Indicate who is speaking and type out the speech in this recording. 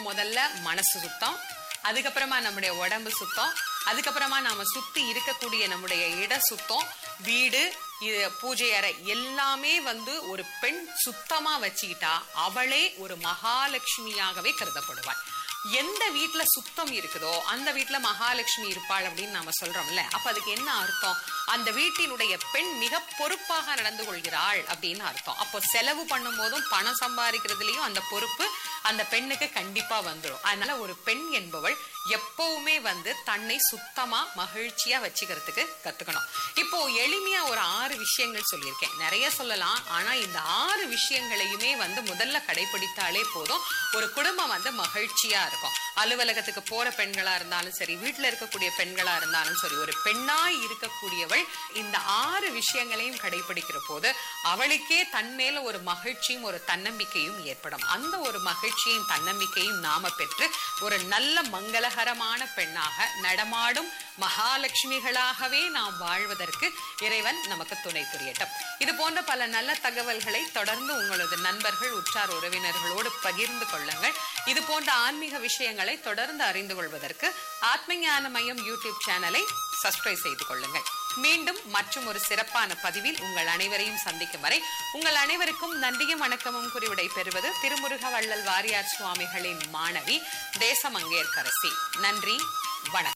Speaker 1: முதல்ல மனசு சுத்தம் அதுக்கப்புறமா நம்முடைய உடம்பு சுத்தம் அதுக்கப்புறமா நாம சுத்தி இருக்கக்கூடிய நம்முடைய இட சுத்தம் வீடு இது பூஜை அறை எல்லாமே வந்து ஒரு பெண் சுத்தமா வச்சுக்கிட்டா அவளே ஒரு மகாலட்சுமியாகவே கருதப்படுவாள் எந்த வீட்ல சுத்தம் இருக்குதோ அந்த வீட்ல மகாலட்சுமி இருப்பாள் அப்படின்னு நாம சொல்றோம்ல அப்ப அதுக்கு என்ன அர்த்தம் அந்த வீட்டினுடைய பெண் மிக பொறுப்பாக நடந்து கொள்கிறாள் அப்படின்னு அர்த்தம் அப்போ செலவு பண்ணும் போதும் பணம் சம்பாதிக்கிறதுலயும் அந்த பொறுப்பு அந்த பெண்ணுக்கு கண்டிப்பா வந்துடும் அதனால ஒரு பெண் என்பவள் எப்பவுமே வந்து தன்னை சுத்தமா மகிழ்ச்சியா வச்சுக்கிறதுக்கு கத்துக்கணும் இப்போ எளிமையா ஒரு ஆறு விஷயங்கள் சொல்லியிருக்கேன் நிறைய சொல்லலாம் ஆனா இந்த ஆறு விஷயங்களையுமே வந்து முதல்ல கடைபிடித்தாலே போதும் ஒரு குடும்பம் வந்து மகிழ்ச்சியா இருக்கும் அலுவலகத்துக்கு போற பெண்களா இருந்தாலும் சரி வீட்டுல இருக்கக்கூடிய பெண்களா இருந்தாலும் சரி ஒரு பெண்ணாய் இருக்கக்கூடியவள் இந்த ஆறு விஷயங்களையும் கடைபிடிக்கிற போது அவளுக்கே தன் மேல ஒரு மகிழ்ச்சியும் ஒரு தன்னம்பிக்கையும் ஏற்படும் அந்த ஒரு மகிழ்ச்சியும் தன்னம்பிக்கையும் நாம பெற்று ஒரு நல்ல மங்களகரமான பெண்ணாக நடமாடும் மகாலட்சுமிகளாகவே நாம் வாழ்வதற்கு இறைவன் நமக்கு துணை புரியட்டும் இது போன்ற பல நல்ல தகவல்களை தொடர்ந்து உங்களது நண்பர்கள் உற்றார் உறவினர்களோடு பகிர்ந்து கொள்ளுங்கள் இது போன்ற ஆன்மீக விஷயங்களை தொடர்ந்து அறிந்து கொள்வதற்கு ஆத்ம ஞான மையம் யூடியூப் சேனலை சப்ஸ்கிரைப் செய்து கொள்ளுங்கள் மீண்டும் மற்றும் ஒரு சிறப்பான பதிவில் உங்கள் அனைவரையும் சந்திக்கும் வரை உங்கள் அனைவருக்கும் நன்றியும் வணக்கமும் குறிவிடை பெறுவது திருமுருக வள்ளல் வாரியார் சுவாமிகளின் மாணவி தேசமங்கேற்கரசி நன்றி வணக்கம்